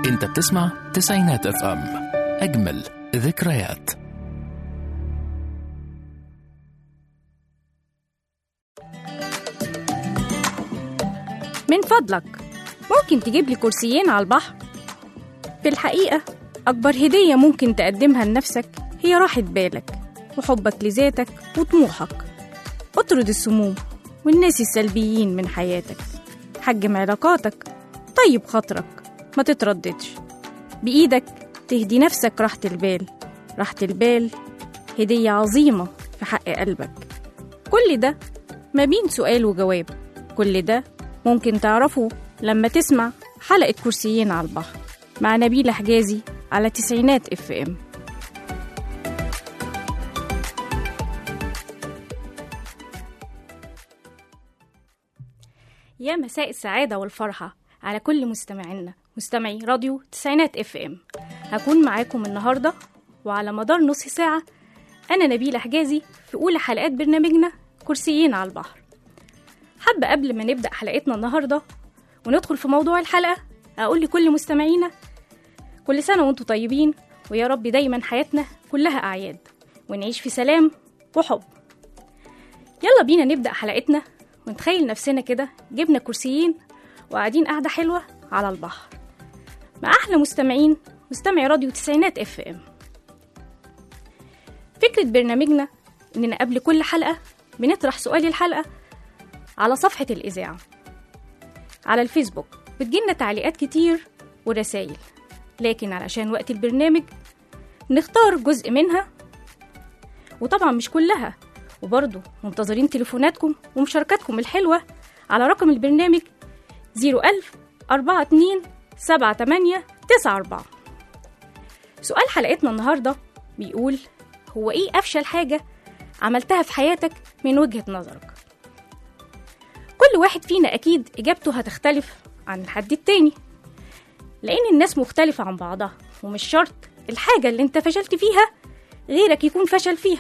انت بتسمع تسعينات اف ام اجمل ذكريات من فضلك ممكن تجيب لي كرسيين على البحر في الحقيقة أكبر هدية ممكن تقدمها لنفسك هي راحة بالك وحبك لذاتك وطموحك اطرد السموم والناس السلبيين من حياتك حجم علاقاتك طيب خاطرك ما تترددش بإيدك تهدي نفسك راحة البال راحة البال هدية عظيمة في حق قلبك كل ده ما بين سؤال وجواب كل ده ممكن تعرفه لما تسمع حلقة كرسيين على البحر مع نبيلة حجازي على تسعينات اف ام يا مساء السعادة والفرحة على كل مستمعينا مستمعي راديو تسعينات اف ام هكون معاكم النهاردة وعلى مدار نص ساعة أنا نبيلة حجازي في أولى حلقات برنامجنا كرسيين على البحر حابة قبل ما نبدأ حلقتنا النهاردة وندخل في موضوع الحلقة أقول لكل مستمعينا كل سنة وانتم طيبين ويا رب دايما حياتنا كلها أعياد ونعيش في سلام وحب يلا بينا نبدأ حلقتنا ونتخيل نفسنا كده جبنا كرسيين وقاعدين قاعدة حلوة على البحر مع أحلى مستمعين مستمعي راديو تسعينات اف ام فكرة برنامجنا إننا قبل كل حلقة بنطرح سؤال الحلقة على صفحة الإذاعة على الفيسبوك بتجيلنا تعليقات كتير ورسايل لكن علشان وقت البرنامج نختار جزء منها وطبعا مش كلها وبرضه منتظرين تليفوناتكم ومشاركاتكم الحلوة على رقم البرنامج 01000 42 78 94 سؤال حلقتنا النهاردة بيقول هو إيه أفشل حاجة عملتها في حياتك من وجهة نظرك كل واحد فينا أكيد إجابته هتختلف عن الحد التاني لأن الناس مختلفة عن بعضها ومش شرط الحاجة اللي انت فشلت فيها غيرك يكون فشل فيها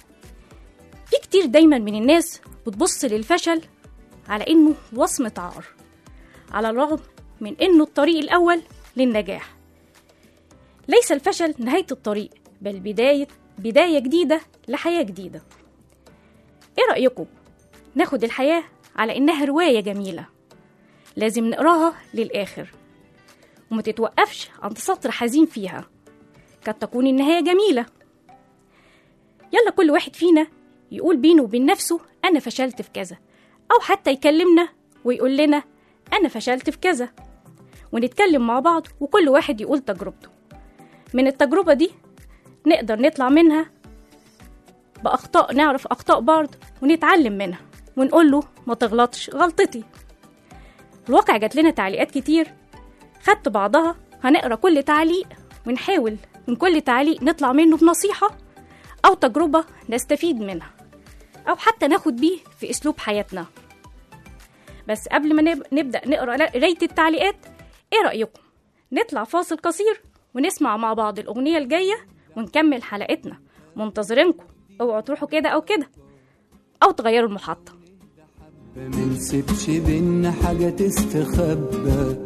في كتير دايما من الناس بتبص للفشل على إنه وصمة عار على الرغم من إنه الطريق الأول للنجاح ليس الفشل نهاية الطريق بل بداية بداية جديدة لحياة جديدة إيه رأيكم؟ ناخد الحياة على إنها رواية جميلة لازم نقراها للآخر وما تتوقفش عند سطر حزين فيها قد تكون النهاية جميلة يلا كل واحد فينا يقول بينه وبين نفسه أنا فشلت في كذا أو حتى يكلمنا ويقول لنا أنا فشلت في كذا ونتكلم مع بعض وكل واحد يقول تجربته من التجربة دي نقدر نطلع منها بأخطاء نعرف أخطاء بعض ونتعلم منها ونقول له ما تغلطش غلطتي الواقع جات لنا تعليقات كتير خدت بعضها هنقرا كل تعليق ونحاول من كل تعليق نطلع منه بنصيحة أو تجربة نستفيد منها أو حتى ناخد بيه في أسلوب حياتنا بس قبل ما نب- نبدأ نقرا قراية التعليقات إيه رأيكم؟ نطلع فاصل قصير ونسمع مع بعض الأغنية الجاية ونكمل حلقتنا منتظرينكم اوعوا تروحوا كده أو كده أو تغيروا المحطة منسيبش بينا حاجة تستخبى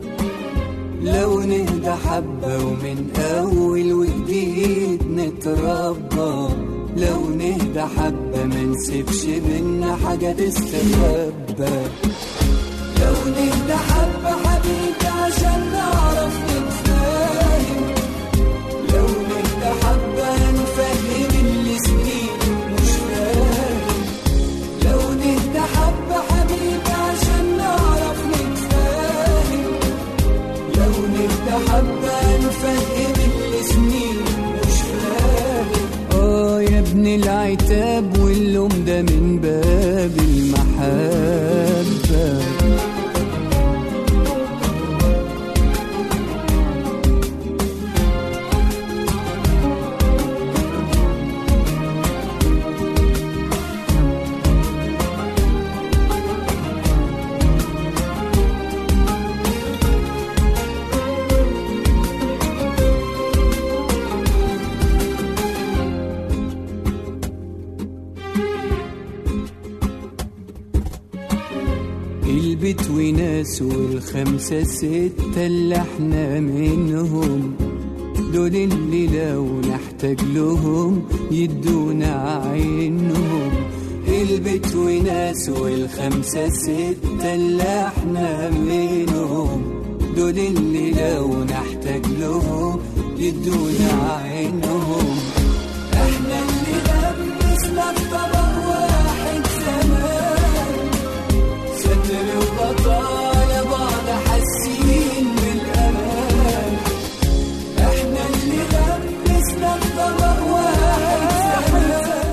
لو نهدى حبة ومن أول وجديد نتربى لو نهدى حبة منسيبش بينا حاجة تستخبى لو نهدى حبة حبيبي عشان نعرف نتفاهم لو نهدى حبة نفهم اللي سنين مش فاهم لو نهدى حبة حبيبي عشان نعرف نتفاهم لو نهدى حبة نفهم اللي سنين مش فاهم اه يا ابن العتاب واللوم ده من باب المحبة البيت وناس والخمسة ستة اللي احنا منهم دول اللي لو نحتاج لهم يدونا عينهم البيت وناس والخمسة ستة اللي احنا منهم دول اللي لو نحتاج لهم يدونا عينهم احنا اللي لبسنا بطبق واحد زمان ستر وبطالة بعض حاسين بالامان احنا اللي لبسنا بطبق واحد زمان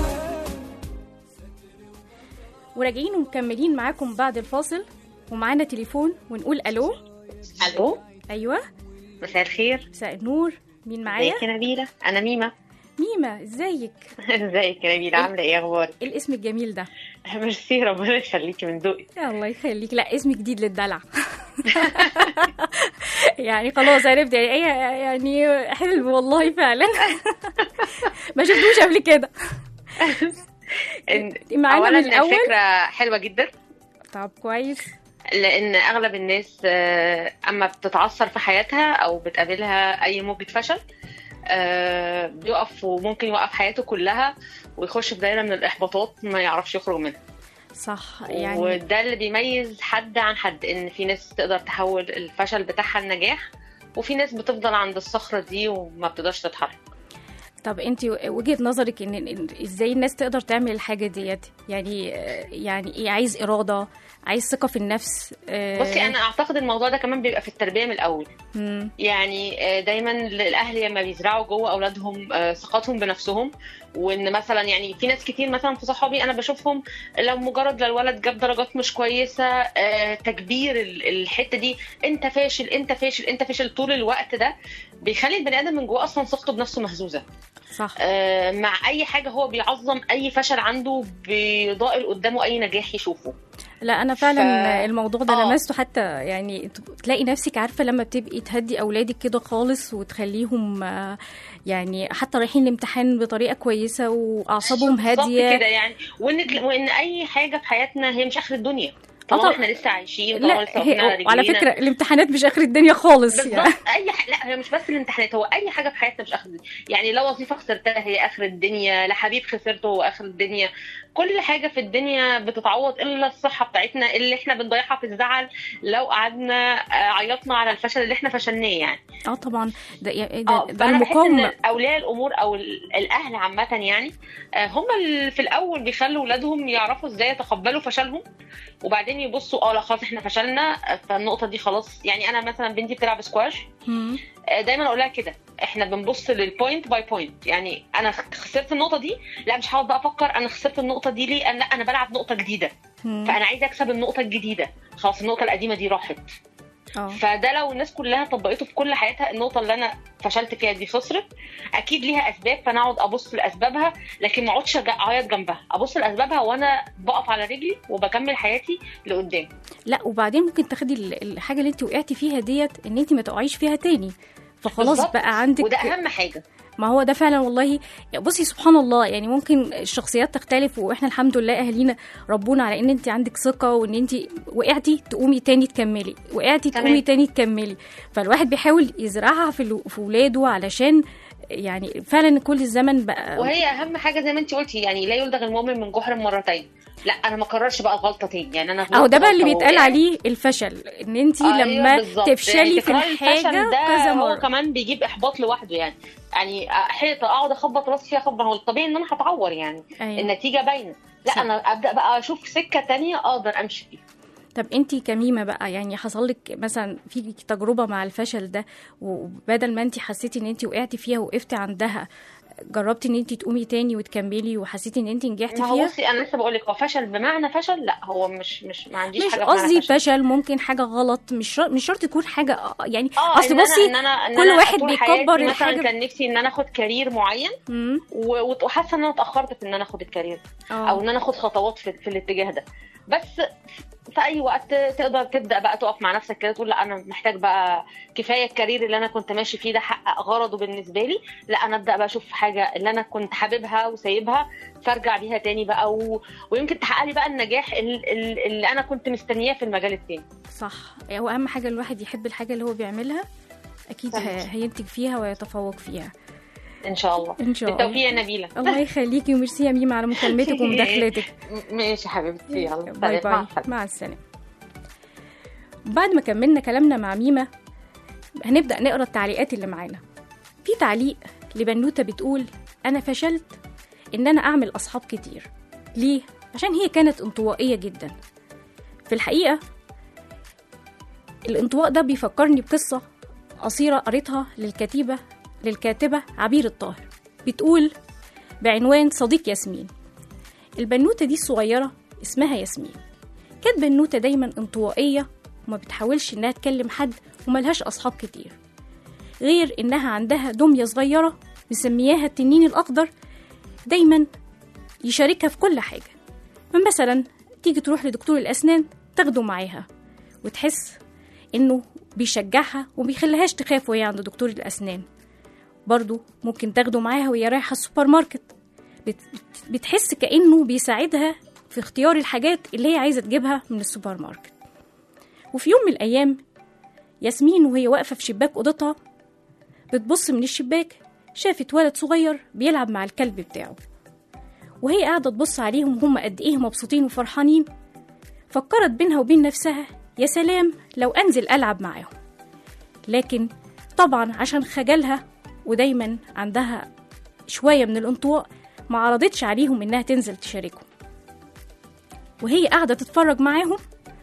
وراجعين ومكملين معاكم بعد الفاصل ومعانا تليفون ونقول الو الو ايوه مساء الخير مساء النور مين معايا ازيك يا نبيله انا ميمه ميمة ازيك ازيك يا نبيله عامله ايه اخبارك ايه الاسم الجميل ده ميرسي ربنا يخليكي من ذوقك يا الله يخليك لا اسم جديد للدلع يعني خلاص عرفت يعني ايه يعني حلو والله فعلا ما شفتوش قبل كده إن- معانا اولا من الأول؟ الفكره حلوه جدا طب كويس لان اغلب الناس آه، اما بتتعثر في حياتها او بتقابلها اي موجة فشل آه، بيقف وممكن يوقف حياته كلها ويخش في دايره من الاحباطات ما يعرفش يخرج منها صح يعني وده اللي بيميز حد عن حد ان في ناس تقدر تحول الفشل بتاعها لنجاح وفي ناس بتفضل عند الصخره دي وما بتقدرش تتحرك طب انت وجهة نظرك ان إن- ازاي الناس تقدر تعمل الحاجة ديت يعني يعني ايه عايز إرادة عايز ثقة في النفس آه، بصي انا اعتقد الموضوع ده كمان بيبقى في التربيه من الاول مم. يعني آه، دايما الاهل لما بيزرعوا جوه اولادهم آه، ثقتهم بنفسهم وان مثلا يعني في ناس كتير مثلا في صحابي انا بشوفهم لو مجرد لو الولد جاب درجات مش كويسه آه، تكبير ال- الحته دي انت فاشل انت فاشل انت فاشل طول الوقت ده بيخلي البني ادم من جوه اصلا ثقته بنفسه مهزوزه صح آه، مع اي حاجه هو بيعظم اي فشل عنده بيضائل قدامه اي نجاح يشوفه لا انا فعلا ف- الموضوع ده آه. لمسته حتى يعني ت- تلاقي نفسك عارفه لما بتبقي تهدي اولادك كده خالص وتخليهم آه، يعني حتى رايحين الامتحان بطريقه كويسه واعصابهم بالظبط هاديه كده يعني وان وان اي حاجه في حياتنا هي مش اخر الدنيا طالما طبعا. احنا لسه عايشين طالما لا لسه هي واقفين على رجلينا. فكره الامتحانات مش اخر الدنيا خالص يعني بالظبط اي ح... لا هي مش بس الامتحانات هو اي حاجه في حياتنا مش اخر الدنيا يعني لا وظيفه خسرتها هي اخر الدنيا لا حبيب خسرته هو اخر الدنيا كل حاجه في الدنيا بتتعوض الا الصحه بتاعتنا اللي احنا بنضيعها في الزعل لو قعدنا آه، عيطنا على الفشل اللي احنا فشلناه يعني اه طبعا ده يعني ده, اه ده فانا بحس ان المقاومه اولياء الامور او ال- الاهل عامه يعني آه، هم اللي في الاول بيخلوا اولادهم يعرفوا ازاي يتقبلوا فشلهم وبعدين يبصوا اه لا خلاص احنا فشلنا آه، فالنقطه دي خلاص يعني انا مثلا بنتي بتلعب سكواش مم. آه، دايما اقول لها كده احنا بنبص للبوينت باي بوينت يعني انا خسرت النقطه دي لا مش هقعد بقى افكر انا خسرت النقطه دي ليه انا لا انا بلعب نقطه جديده مم. فانا عايزه اكسب النقطه الجديده خلاص النقطه القديمه دي راحت اه فده لو الناس كلها طبقته في كل حياتها النقطه اللي انا فشلت فيها دي خسرت اكيد ليها اسباب فانا اقعد ابص لاسبابها لكن ما اقعدش أج- اعيط جنبها ابص لاسبابها وانا بقف على رجلي وبكمل حياتي لقدام لا وبعدين ممكن تاخدي ال- الحاجه اللي انت وقعتي فيها ديت ان انت ما تقعيش فيها تاني فخلاص بالظبط. بقى عندك وده اهم حاجه ما هو ده فعلا والله بصي سبحان الله يعني ممكن الشخصيات تختلف واحنا الحمد لله اهالينا ربونا على ان انت عندك ثقه وان انت وقعتي تقومي تاني تكملي وقعتي تمام. تقومي تاني تكملي فالواحد بيحاول يزرعها في الو- في ولاده علشان يعني فعلا كل الزمن بقى وهي اهم حاجه زي ما انت قلتي يعني لا يلدغ المؤمن من جحر مرتين لا انا ما اكررش بقى غلطه تاني يعني انا اهو ده بقى اللي غلطة بيتقال ووقعت. عليه الفشل ان انت أيوة لما بالظبط. تفشلي يعني في تكرار الفشل الحاجه ده كذا هو مره كمان بيجيب احباط لوحده يعني يعني حيطه اقعد اخبط راسي فيها خبط هو الطبيعي ان انا هتعور يعني أيوة. النتيجه باينه لا صح. انا ابدا بقى اشوف سكه تانية اقدر امشي فيها طب انت كميمه بقى يعني حصل لك مثلا في تجربه مع الفشل ده وبدل ما انت حسيتي ان انت وقعتي فيها وقفتي عندها جربتي ان انت تقومي تاني وتكملي وحسيتي ان انت نجحتي ما هو فيها بصي انا لسه بقول لك هو فشل بمعنى فشل لا هو مش مش ما عنديش مش حاجه بمعنى قصدي فشل. فشل ممكن حاجه غلط مش شرط مش شرط تكون حاجه يعني اه اصل إن أنا- بصي إن أنا إن كل أنا واحد طول بيكبر حياتي مثلا الحاجة- كان نفسي ان انا اخد كارير معين مم. و- وحاسه ان انا اتاخرت في ان انا اخد الكارير ده اه او ان انا اخد خطوات في, في الاتجاه ده بس في اي وقت تقدر تبدا بقى تقف مع نفسك كده تقول لا انا محتاج بقى كفايه الكارير اللي انا كنت ماشي فيه ده حقق غرضه بالنسبه لي لا انا ابدا بقى اشوف حاجه اللي انا كنت حاببها وسايبها فارجع بيها تاني بقى و... ويمكن تحقق لي بقى النجاح ال- ال- اللي انا كنت مستنياه في المجال التاني صح هو اهم حاجه الواحد يحب الحاجه اللي هو بيعملها اكيد صحيح. ه- هينتج فيها ويتفوق فيها ان شاء الله ان شاء الله بالتوفيق يا نبيله الله يخليكي وميرسي يا ميمة على مكالمتك ومداخلتك م- ماشي حبيبتي يلا باي سلام. مع باي السلامه مع السلامة بعد ما كملنا كلامنا مع ميمة هنبدأ نقرا التعليقات اللي معانا في تعليق لبنوتة بتقول أنا فشلت إن أنا أعمل أصحاب كتير ليه؟ عشان هي كانت انطوائية جدا في الحقيقة الانطواء ده بيفكرني بقصة قصيرة قريتها للكتيبة للكاتبة عبير الطاهر بتقول بعنوان صديق ياسمين البنوتة دي الصغيرة اسمها ياسمين كانت بنوتة دايما انطوائية وما بتحاولش إنها تكلم حد وملهاش أصحاب كتير غير إنها عندها دمية صغيرة مسمياها التنين الأخضر دايما يشاركها في كل حاجة مثلا تيجي تروح لدكتور الأسنان تاخده معاها وتحس إنه بيشجعها ومبيخليهاش تخاف وهي عند دكتور الأسنان برضو ممكن تاخده معاها وهي رايحة السوبر ماركت بت- بت- بتحس كأنه بيساعدها في اختيار الحاجات اللي هي عايزة تجيبها من السوبر ماركت وفي يوم من الأيام ياسمين وهي واقفة في شباك أوضتها بتبص من الشباك شافت ولد صغير بيلعب مع الكلب بتاعه وهي قاعدة تبص عليهم وهم قد إيه مبسوطين وفرحانين فكرت بينها وبين نفسها يا سلام لو أنزل ألعب معاهم لكن طبعا عشان خجلها ودايما عندها شوية من الانطواء ما عرضتش عليهم إنها تنزل تشاركهم وهي قاعدة تتفرج معاهم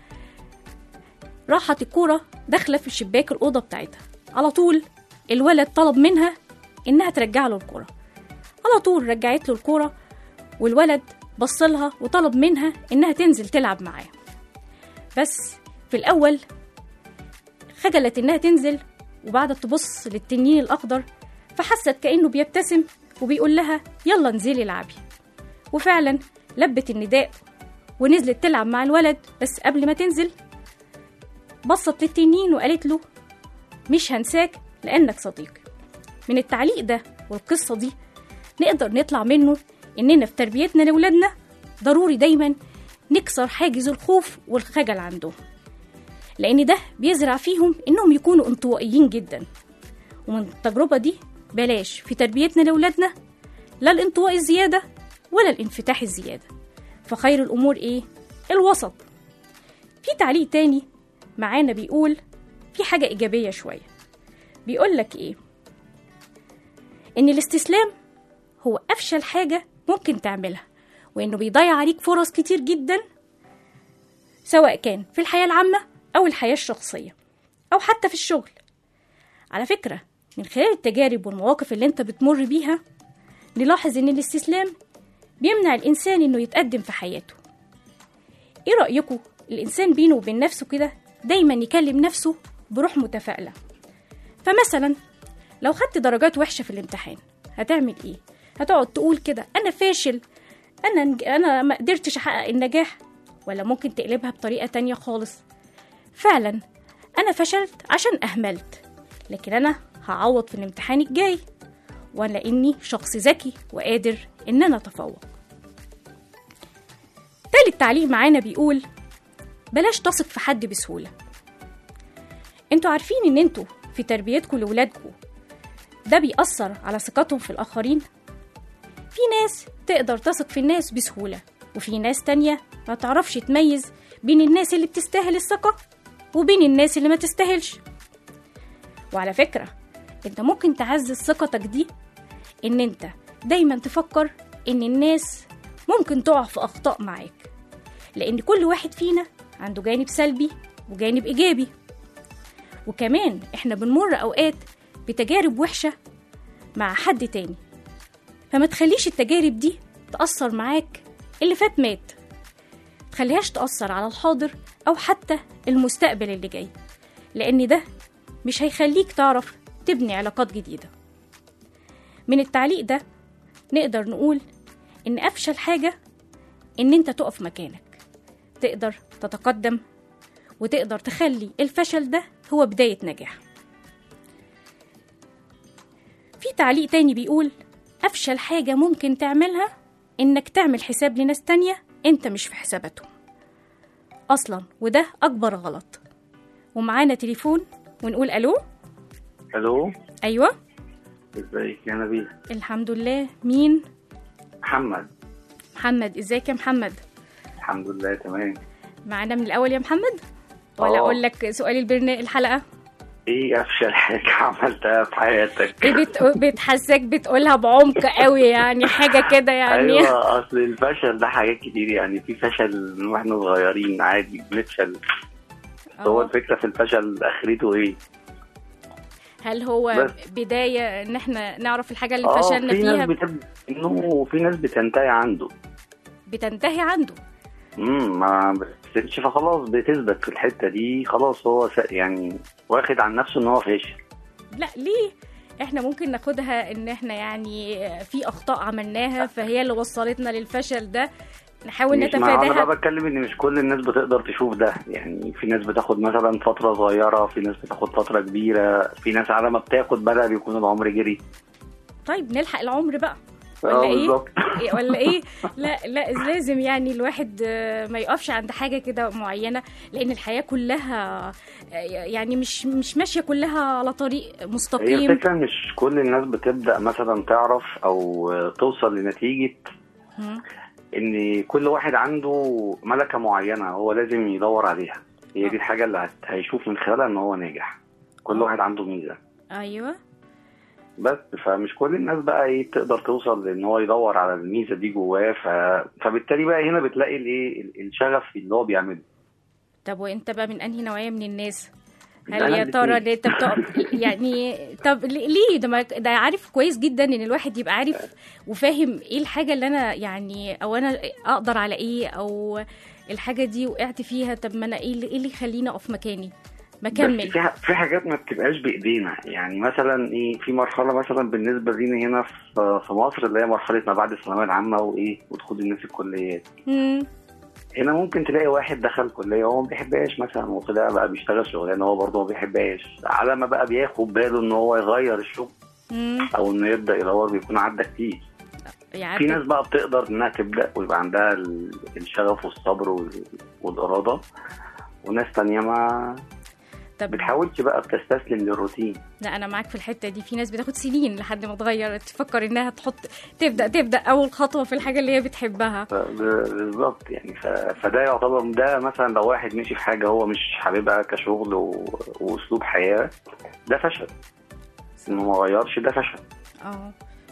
راحت الكورة داخلة في شباك الأوضة بتاعتها على طول الولد طلب منها إنها ترجع له الكورة على طول رجعت له الكورة والولد بصلها وطلب منها إنها تنزل تلعب معاه بس في الأول خجلت إنها تنزل وبعدت تبص للتنين الأخضر فحست كأنه بيبتسم وبيقول لها يلا انزلي العبي وفعلا لبت النداء ونزلت تلعب مع الولد بس قبل ما تنزل بصت للتنين وقالت له مش هنساك لأنك صديقي من التعليق ده والقصة دي نقدر نطلع منه إننا في تربيتنا لأولادنا ضروري دايما نكسر حاجز الخوف والخجل عندهم لأن ده بيزرع فيهم إنهم يكونوا انطوائيين جدا ومن التجربة دي بلاش في تربيتنا لأولادنا لا الانطواء الزيادة ولا الانفتاح الزيادة فخير الأمور إيه؟ الوسط في تعليق تاني معانا بيقول في حاجة إيجابية شوية بيقول لك إيه؟ إن الاستسلام هو أفشل حاجة ممكن تعملها وإنه بيضيع عليك فرص كتير جدا سواء كان في الحياة العامة أو الحياة الشخصية أو حتى في الشغل على فكرة من خلال التجارب والمواقف اللي انت بتمر بيها نلاحظ ان الاستسلام بيمنع الإنسان إنه يتقدم في حياته إيه رأيكم الإنسان بينه وبين نفسه كده دايما يكلم نفسه بروح متفائلة فمثلا لو خدت درجات وحشة في الامتحان هتعمل إيه؟ هتقعد تقول كده أنا فاشل أنا أنا ما قدرتش أحقق النجاح ولا ممكن تقلبها بطريقة تانية خالص فعلا أنا فشلت عشان أهملت لكن أنا هعوض في الامتحان الجاي ولا إني شخص ذكي وقادر إن أنا أتفوق تالت تعليق معانا بيقول بلاش تثق في حد بسهولة انتوا عارفين ان انتوا في تربيتكم لولادكم ده بيأثر على ثقتهم في الآخرين في ناس تقدر تثق في الناس بسهولة وفي ناس تانية ما تعرفش تميز بين الناس اللي بتستاهل الثقة وبين الناس اللي ما تستاهلش وعلى فكرة انت ممكن تعزز ثقتك دي ان انت دايما تفكر ان الناس ممكن تقع في اخطاء معاك لان كل واحد فينا عنده جانب سلبي وجانب ايجابي وكمان احنا بنمر اوقات بتجارب وحشه مع حد تاني فما تخليش التجارب دي تأثر معاك اللي فات مات تخليهاش تأثر على الحاضر أو حتى المستقبل اللي جاي لأن ده مش هيخليك تعرف تبني علاقات جديدة من التعليق ده نقدر نقول إن أفشل حاجة إن أنت تقف مكانك تقدر تتقدم وتقدر تخلي الفشل ده هو بداية نجاح في تعليق تاني بيقول أفشل حاجة ممكن تعملها إنك تعمل حساب لناس تانية أنت مش في حساباتهم أصلا وده أكبر غلط ومعانا تليفون ونقول ألو الو أيوة ازيك يا نبيل الحمد لله مين محمد محمد ازيك يا محمد الحمد لله تمام معانا من الأول يا محمد ولا آه. أقول لك سؤال البرنامج الحلقة ايه افشل حاجه عملتها في حياتك ايه بت... بتحسك بتقولها بعمق قوي يعني حاجة كده يعني ايوه اصل الفشل ده حاجات كتير يعني في فشل من واحنا صغيرين عادي بنفشل هو آه. الفكره في الفشل اخرته ايه هل هو بس. بداية ان احنا نعرف الحاجة اللي اه فشلنا في فيها ناس بتبدا انه في ناس بتنتهي عنده بتنتهي عنده امم ما بتثبتش فخلاص بتثبت في الحته دي خلاص هو س- يعني واخد عن نفسه ان هو فاشل لا ليه احنا ممكن ناخدها ان احنا يعني في اخطاء عملناها فهي اللي وصلتنا للفشل ده نحاول مش مع انا نتفاداها بقى بتكلم ان مش كل الناس بتقدر تشوف ده يعني في ناس بتاخد مثلا فتره صغيره في ناس بتاخد فتره كبيره في ناس على ما بتاخد بدا بيكون العمر جري طيب نلحق العمر بقى ولا اه ايه بالظبط إيه ولا ايه لا لا لازم يعني الواحد آه، ما يقفش عند حاجه كده معينه لان الحياه كلها آه، يعني مش مش ماشيه كلها على طريق هي مستقيم الفكره مش كل الناس بتبدا مثلا تعرف او توصل لنتيجه مم. ان كل واحد عنده ملكه معينه هو لازم يدور عليها هي دي الحاجه اللي هت- هيشوف من خلالها ان هو ناجح كل واحد عنده ميزه ايوه بس فمش كل الناس بقى ايه بتقدر توصل لان هو يدور على الميزه دي جواه ف... فبالتالي بقى هنا بتلاقي الايه ال- الشغف في اللي هو بيعمله طب وانت بقى من انهي نوعيه من الناس هل أنا يا ترى الاتنين. ان انت بتقف يعني طب ليه- ليه ده ما ده عارف كويس جدا ان الواحد يبقى عارف وفاهم ايه الحاجه اللي انا يعني او انا اقدر على ايه او الحاجه دي وقعت فيها طب ما انا ايه اللي, إيه اللي يخليني اقف مكاني ما بس اكمل في ح- في حاجات ما بتبقاش بايدينا يعني مثلا ايه في مرحله مثلا بالنسبه لينا هنا في في مصر اللي هي مرحله ما بعد الثانويه العامه وايه ودخول الناس الكليات مم. هنا ممكن تلاقي واحد دخل كليه هو ما بيحبهاش مثلا وطلع بقى بيشتغل شغلانه هو برضه ما بيحبهاش على ما بقى بياخد باله ان هو يغير الشغل مم. او انه يبدا يدور بيكون عدى كتير يعني في ناس بقى بتقدر انها تبدا ويبقى عندها ال- الشغف والصبر وال- والاراده وناس تانية ما طب بتحاولش بقى بتستسلم للروتين لا انا معاك في الحته دي في ناس بتاخد سنين لحد ما تغير تفكر انها تحط تبدا تبدا اول خطوه في الحاجه اللي هي بتحبها ف- ب- بالظبط يعني ف... فده يعتبر ده مثلا لو واحد مشي في حاجه هو مش حاببها كشغل و... واسلوب حياه ده فشل انه ما غيرش ده فشل اه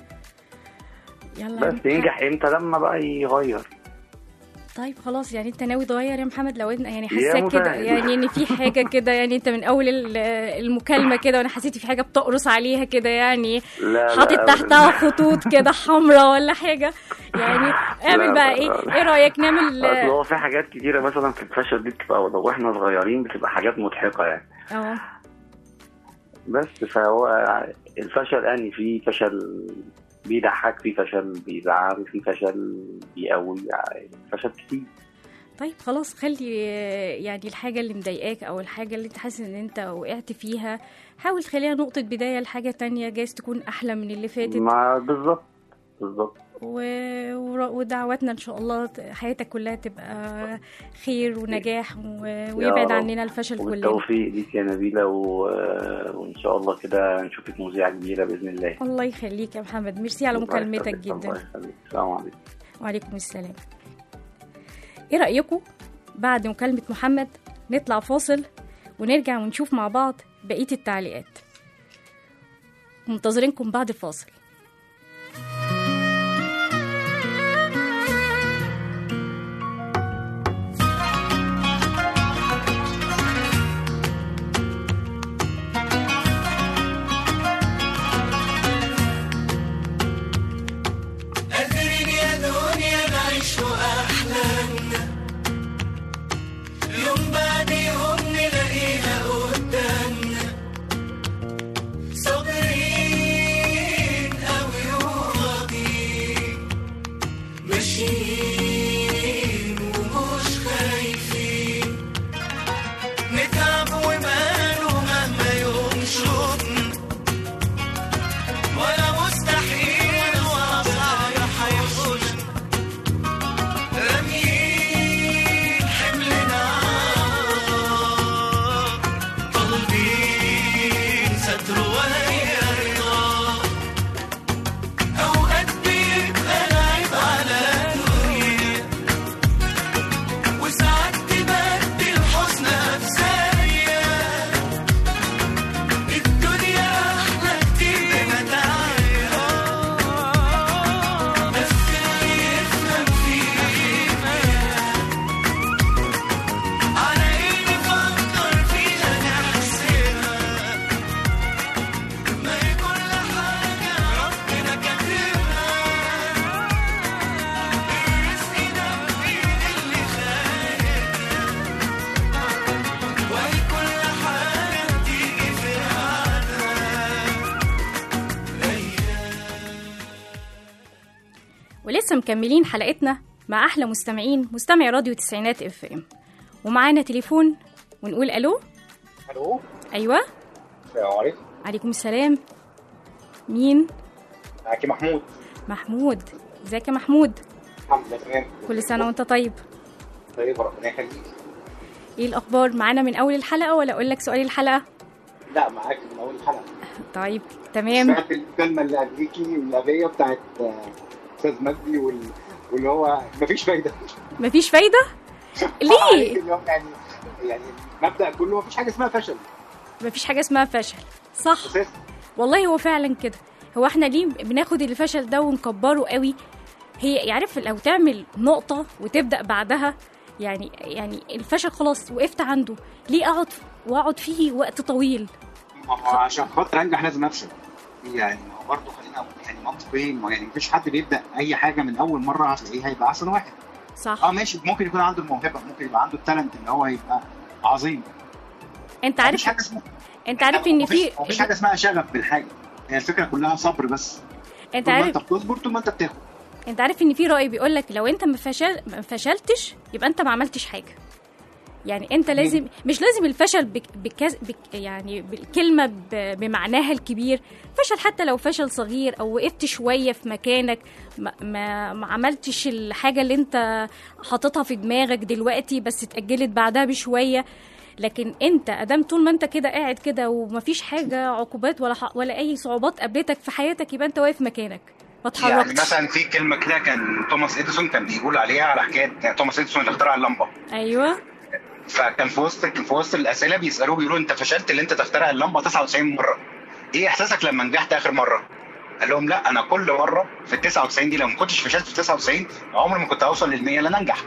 يلا يا بس محمد. ينجح امتى لما بقى يغير طيب خلاص يعني انت ناوي تغير يا محمد لو انت يعني يا حاساك كده مساعد. يعني ان في حاجه كده يعني انت من اول ال- المكالمه كده وانا حسيت في حاجه بتقرص عليها كده يعني لا لا حاطط أبداً. تحتها خطوط كده حمراء ولا حاجه يعني اعمل لا، بقى لا، ايه لا. ايه رايك نعمل اصل هو في حاجات كتيره مثلا في الفشل دي بتبقى لو احنا صغيرين بتبقى حاجات مضحكه يعني اه بس فهو الفشل يعني في فشل بيضحك في فشل بيزعل في فشل بيقوي فشل كتير طيب خلاص خلي يعني الحاجة اللي مضايقاك أو الحاجة اللي أنت حاسس إن أنت وقعت فيها حاول تخليها نقطة بداية لحاجة تانية جايز تكون أحلى من اللي فاتت ما بالظبط بالظبط و... ور- ودعواتنا إن شاء الله ت- حياتك كلها تبقى خير ونجاح و... ويبعد رب. عننا الفشل كلنا والتوفيق ليك يا نبيلة و... وإن شاء الله كده نشوفك مذيعة كبيرة بإذن الله الله يخليك يا محمد ميرسي على مكالمتك الله جدا يخليك. السلام عليكم وعليكم السلام ايه رأيكم بعد مكالمة محمد نطلع فاصل ونرجع ونشوف مع بعض بقية التعليقات منتظرينكم بعد الفاصل قادرين يا دنيا نعيش أحلامنا يوم بعد يوم نلاقيها قدامنا صابرين ولسه مكملين حلقتنا مع احلى مستمعين مستمعي راديو تسعينات اف ام ومعانا تليفون ونقول الو الو ايوه السلام عليكم عليكم السلام مين معاكي محمود محمود ازيك يا محمود الحمد لله تمام كل سنه وانت طيب طيب ربنا يخليك ايه الاخبار معانا من اول الحلقه ولا اقول لك سؤال الحلقه لا معاكي من اول الحلقه طيب تمام سمعت الكلمه اللي قبليكي الغبيه بتاعت آه، استاذ مجدي وال... واللي هو مفيش فايده مفيش فايده ليه اللي هو يعني يعني المبدا كله مفيش حاجه اسمها فشل مفيش حاجه اسمها فشل صح اساسا والله هو فعلا كده هو احنا ليه بناخد الفشل ده ونكبره قوي هي يعرف لو تعمل نقطة وتبدأ بعدها يعني يعني الفشل خلاص وقفت عنده ليه اقعد واقعد فيه وقت طويل ما هو عشان خاطر انجح لازم افشل يعني ما هو برضه خلينا يعني منطقيين ما يعني مفيش حد بيبدا اي حاجه من اول مره هتلاقيه هيبقى احسن واحد صح اه ماشي ممكن يكون عنده الموهبه ممكن يبقى عنده التالنت ان هو يبقى عظيم انت مفيش عارف حاجه اسمها انت عارف ان مفيش- في مفيش حاجه اسمها شغف بالحاجه هي الفكره كلها صبر بس انت طول ما عارف انت بتصبر طول ما انت بتاخد انت عارف ان في رأي بيقول لك لو انت ما فشل ما فشلتش يبقى انت ما عملتش حاجة يعني انت لازم مش لازم الفشل بك بكز بك يعني بالكلمة ب- بمعناها الكبير فشل حتى لو فشل صغير او وقفت شوية في مكانك ما, ما, ما عملتش الحاجة اللي انت حاططها في دماغك دلوقتي بس اتأجلت بعدها بشوية لكن انت ادام طول ما انت كده قاعد كده ومفيش حاجة عقوبات ولا ح- ولا اي صعوبات قابلتك في حياتك يبقى انت واقف مكانك ما يعني اتحركتش مثلا في كلمه كده كان توماس اديسون كان بيقول عليها على حكايه يعني توماس اديسون اللي اخترع اللمبه ايوه فكان في وسط كان في وسط الاسئله بيسالوه بيقولوا انت فشلت اللي انت تخترع اللمبه 99 مره ايه احساسك لما نجحت اخر مره؟ قال لهم لا انا كل مره في ال 99 دي لو ما كنتش فشلت في 99 عمري ما كنت هوصل لل 100 لان انجح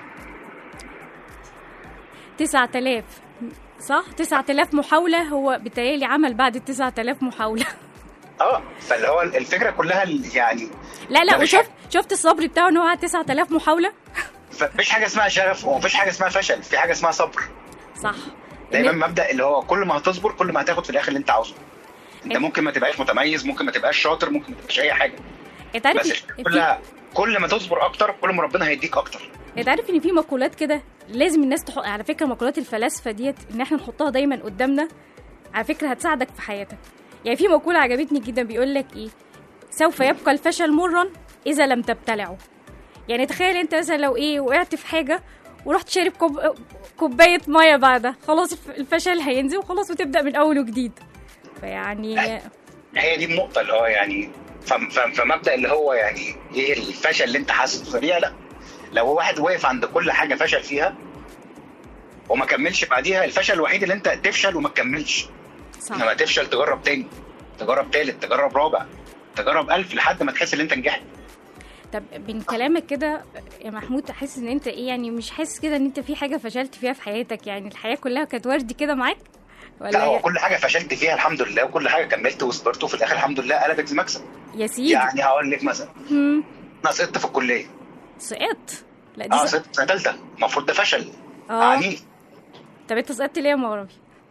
9000 صح 9000 محاولة هو بتهيألي عمل بعد ال 9000 محاولة اه فاللي هو الفكره كلها ال- يعني لا لا ده مش وشفت شفت الصبر بتاعه ان هو قعد 9000 محاولة مفيش حاجه اسمها شغف ومفيش حاجه اسمها فشل في حاجه اسمها صبر صح دايما إن- مبدا اللي هو كل ما هتصبر كل ما هتاخد في الاخر اللي انت عاوزه انت إن- ممكن ما تبقاش متميز ممكن ما تبقاش شاطر ممكن ما تبقاش اي حاجه انت عارف بس في- كلها كل ما تصبر اكتر كل ما ربنا هيديك اكتر انت عارف ان في مقولات كده لازم الناس تحط على فكره مقولات الفلاسفه ديت ان احنا نحطها دايما قدامنا على فكره هتساعدك في حياتك يعني في مقوله عجبتني جدا بيقول لك ايه سوف يبقى الفشل مرا اذا لم تبتلعه يعني تخيل انت مثلا لو ايه وقعت في حاجه ورحت شارب كوب... كوبايه ميه بعدها خلاص الف- الفشل هينزل وخلاص وتبدا من اول وجديد فيعني هي دي النقطه اللي هو يعني فم- فم- فمبدا اللي هو يعني ايه الفشل اللي انت حاسه سريع لا لو واحد واقف عند كل حاجه فشل فيها وما كملش بعديها الفشل الوحيد اللي انت تفشل وما تكملش صح انما تفشل تجرب تاني تجرب تالت تجرب رابع تجرب ألف لحد ما تحس ان انت نجحت طب من كلامك كده يا محمود حاسس ان انت ايه يعني مش حاسس كده ان انت في حاجه فشلت فيها في حياتك يعني الحياه كلها كانت وردي كده معاك لا ولا هو هي- كل حاجه فشلت فيها الحمد لله وكل حاجه كملت وصبرت وفي الاخر الحمد لله قلبت المكسب يا سيدي يعني هقول لك مثلا مم. انا سقطت في الكليه سقطت لا دي اه س... سقطت سنه ثالثه المفروض ده فشل اه عنيف طب انت سقطت ليه يا مغربي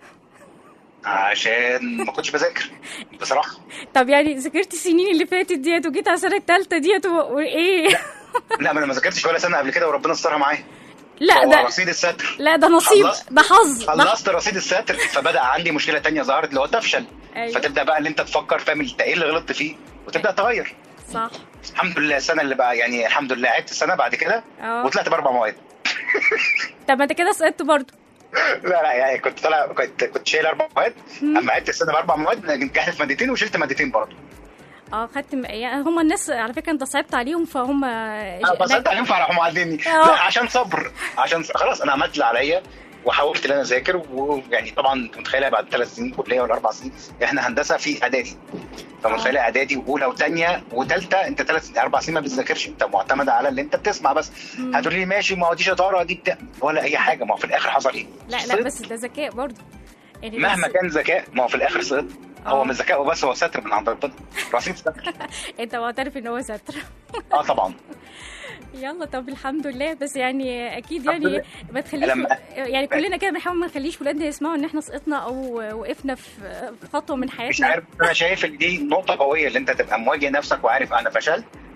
عشان ما كنتش بذاكر بصراحه طب يعني ذاكرت السنين اللي فاتت ديت وجيت على السنه الثالثه ديت و- وايه لا ما انا ما ذاكرتش ولا سنه قبل كده وربنا استرها معايا لا هو ده رصيد الستر لا ده نصيب خلصت. ده حظ ده خلصت رصيد الستر فبدا عندي مشكله تانية ظهرت اللي هو تفشل أيوة. فتبدا بقى اللي انت تفكر فاهم انت ايه اللي غلطت فيه وتبدا تغير صح الحمد لله السنه اللي بقى يعني الحمد لله عدت السنه بعد كده اه وطلعت باربع مواد طب ما انت كده سقطت برضه لا لا يعني كنت طالع كنت كنت شايل اربع مواد اما عدت السنه باربع مواد نجحت في مادتين وشلت مادتين برضه اه خدت م... يعني هم الناس على فكره انت صعبت عليهم فهم انا بصيت عليهم فراحوا معديني آه. لا عشان صبر عشان خلاص انا عملت اللي عليا وحاولت ان انا اذاكر ويعني طبعا انت متخيله بعد ثلاث سنين كليه ولا اربع سنين احنا هندسه في اعدادي فمتخيله اعدادي واولى وثانيه وثالثه انت ثلاث اربع سنين ما بتذاكرش انت معتمد على اللي انت بتسمع بس هتقولي لي ماشي ما هو دي شطاره دي بتاع ولا اي حاجه ما هو في الاخر حصل ايه؟ لا لا سقطت. بس ده ذكاء برضه يعني مهما بس- كان ذكاء ما هو في الاخر سقط هو آه. مش ذكاء وبس هو ستر من عند ربنا رصيد ستر انت معترف ان هو ستر اه طبعا يلا طب الحمد لله بس يعني اكيد الحمد يعني لله. ما تخليش لما- يعني كلنا كده بنحاول ما نخليش ولادنا يسمعوا ان احنا سقطنا او وقفنا في في خطوه من مش حياتنا عارف انا شايف ان دي نقطه قويه اللي انت تبقى مواجه نفسك وعارف انا فشلت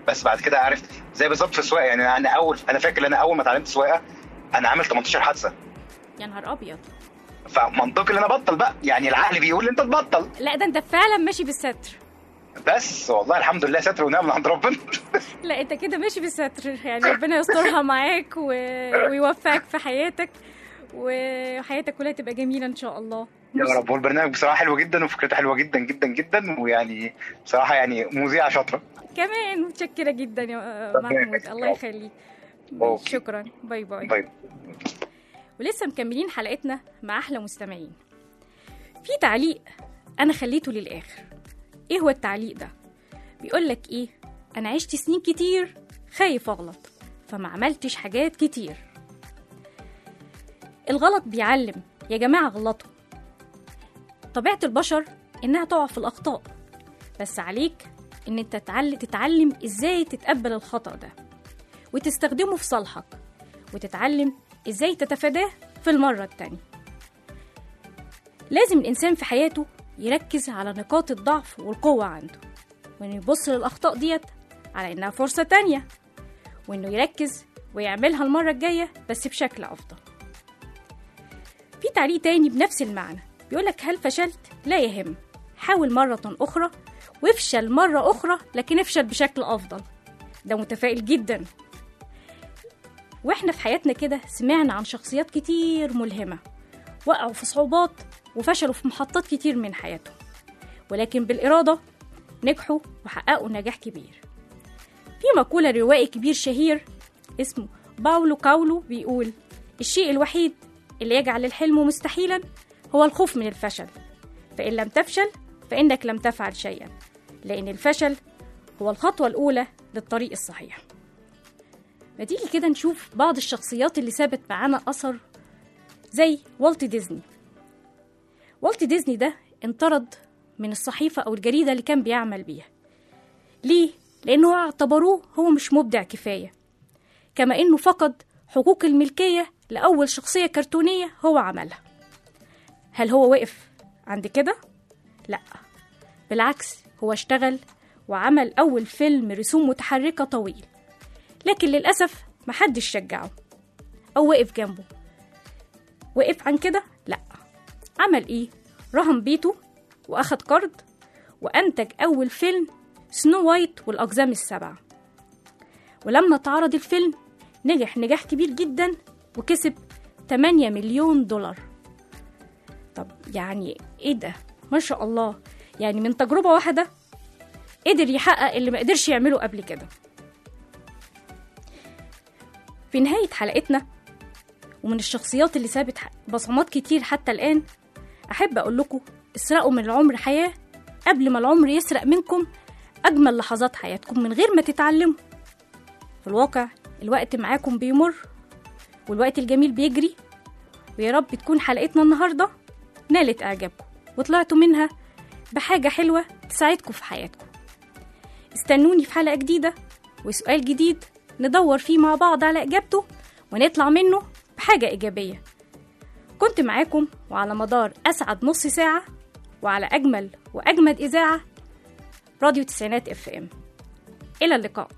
بس بعد كده عرفت زي بالظبط في السواقه يعني انا اول انا فاكر ان انا اول ما اتعلمت سواقه انا عامل 18 حادثه يا نهار ابيض فمنطقي ان انا ابطل بقى يعني العقل بيقول لي انت تبطل لا ده انت فعلا ماشي بالستر بس والله الحمد لله ستر ونعم من عند ربنا لا انت كده ماشي بالستر يعني ربنا يسترها معاك و... ويوفقك في حياتك وحياتك كلها تبقى جميله ان شاء الله يا رب والبرنامج بصراحه حلو جدا وفكرته حلوه جدا جدا جدا ويعني بصراحه يعني مذيعه شاطره كمان متشكره جدا يا ربنا محمود يخليك. الله يخليك أوكي. شكرا باي باي طيب ولسه مكملين حلقتنا مع احلى مستمعين في تعليق انا خليته للاخر ايه هو التعليق ده بيقول لك ايه انا عشت سنين كتير خايف اغلط فما عملتش حاجات كتير الغلط بيعلم يا جماعه غلطوا طبيعه البشر انها تقع في الاخطاء بس عليك ان انت تتعلم, تتعلم ازاي تتقبل الخطا ده وتستخدمه في صالحك وتتعلم ازاي تتفاداه في المرة التانية لازم الإنسان في حياته يركز على نقاط الضعف والقوة عنده وإنه يبص للأخطاء ديت على إنها فرصة تانية وإنه يركز ويعملها المرة الجاية بس بشكل أفضل في تعليق تاني بنفس المعنى بيقولك هل فشلت؟ لا يهم حاول مرة أخرى وافشل مرة أخرى لكن افشل بشكل أفضل ده متفائل جدا واحنا في حياتنا كده سمعنا عن شخصيات كتير ملهمة وقعوا في صعوبات وفشلوا في محطات كتير من حياتهم ولكن بالإرادة نجحوا وحققوا نجاح كبير في مقولة روائي كبير شهير اسمه باولو كاولو بيقول الشيء الوحيد اللي يجعل الحلم مستحيلا هو الخوف من الفشل فإن لم تفشل فإنك لم تفعل شيئا لأن الفشل هو الخطوة الأولى للطريق الصحيح ما تيجي كده نشوف بعض الشخصيات اللي سابت معانا أثر زي والت ديزني والت ديزني ده انطرد من الصحيفة أو الجريدة اللي كان بيعمل بيها ليه؟ لأنه اعتبروه هو مش مبدع كفاية كما إنه فقد حقوق الملكية لأول شخصية كرتونية هو عملها هل هو وقف عند كده؟ لأ بالعكس هو اشتغل وعمل أول فيلم رسوم متحركة طويل لكن للأسف محدش شجعه أو وقف جنبه وقف عن كده؟ لأ عمل إيه؟ رهن بيته وأخد قرض وأنتج أول فيلم سنو وايت والأقزام السبعة ولما اتعرض الفيلم نجح نجاح كبير جدا وكسب 8 مليون دولار طب يعني ايه ده ما شاء الله يعني من تجربة واحدة قدر يحقق اللي ما قدرش يعمله قبل كده في نهاية حلقتنا ومن الشخصيات اللي سابت بصمات كتير حتى الآن أحب أقول لكم اسرقوا من العمر حياة قبل ما العمر يسرق منكم أجمل لحظات حياتكم من غير ما تتعلموا في الواقع الوقت معاكم بيمر والوقت الجميل بيجري ويا رب تكون حلقتنا النهاردة نالت إعجابكم وطلعتوا منها بحاجة حلوة تساعدكم في حياتكم استنوني في حلقة جديدة وسؤال جديد ندور فيه مع بعض على إجابته ونطلع منه بحاجة إيجابية كنت معاكم وعلى مدار أسعد نص ساعة وعلى أجمل وأجمد إذاعة راديو تسعينات اف ام إلى اللقاء